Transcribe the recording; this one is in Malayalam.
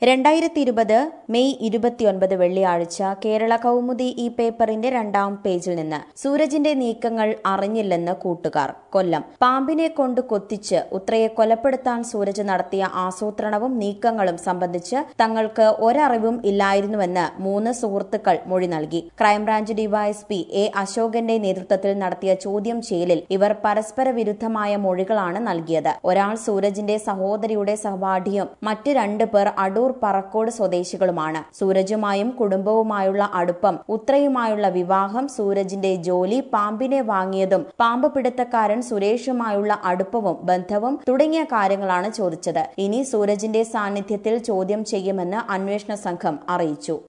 രണ്ടായിരത്തി ഇരുപത് മെയ് ഇരുപത്തിയൊൻപത് വെള്ളിയാഴ്ച കേരള കൗമുദി ഈ പേപ്പറിന്റെ രണ്ടാം പേജിൽ നിന്ന് സൂരജിന്റെ നീക്കങ്ങൾ അറിഞ്ഞില്ലെന്ന് കൂട്ടുകാർ കൊല്ലം പാമ്പിനെ കൊണ്ട് കൊത്തിച്ച് ഉത്രയെ കൊലപ്പെടുത്താൻ സൂരജ് നടത്തിയ ആസൂത്രണവും നീക്കങ്ങളും സംബന്ധിച്ച് തങ്ങൾക്ക് ഒരറിവും ഇല്ലായിരുന്നുവെന്ന് മൂന്ന് സുഹൃത്തുക്കൾ മൊഴി നൽകി ക്രൈംബ്രാഞ്ച് ഡിവൈഎസ്പി എ അശോകന്റെ നേതൃത്വത്തിൽ നടത്തിയ ചോദ്യം ചെയ്യലിൽ ഇവർ പരസ്പര വിരുദ്ധമായ മൊഴികളാണ് നൽകിയത് ഒരാൾ സൂരജിന്റെ സഹോദരിയുടെ സഹപാഠിയും മറ്റ് രണ്ട് പേർ അടൂർ പറക്കോട് സ്വദേശികളുമാണ് സൂരജുമായും കുടുംബവുമായുള്ള അടുപ്പം ഉത്രയുമായുള്ള വിവാഹം സൂരജിന്റെ ജോലി പാമ്പിനെ വാങ്ങിയതും പാമ്പ് പിടുത്തക്കാരൻ സുരേഷുമായുള്ള അടുപ്പവും ബന്ധവും തുടങ്ങിയ കാര്യങ്ങളാണ് ചോദിച്ചത് ഇനി സൂരജിന്റെ സാന്നിധ്യത്തിൽ ചോദ്യം ചെയ്യുമെന്ന് അന്വേഷണ സംഘം അറിയിച്ചു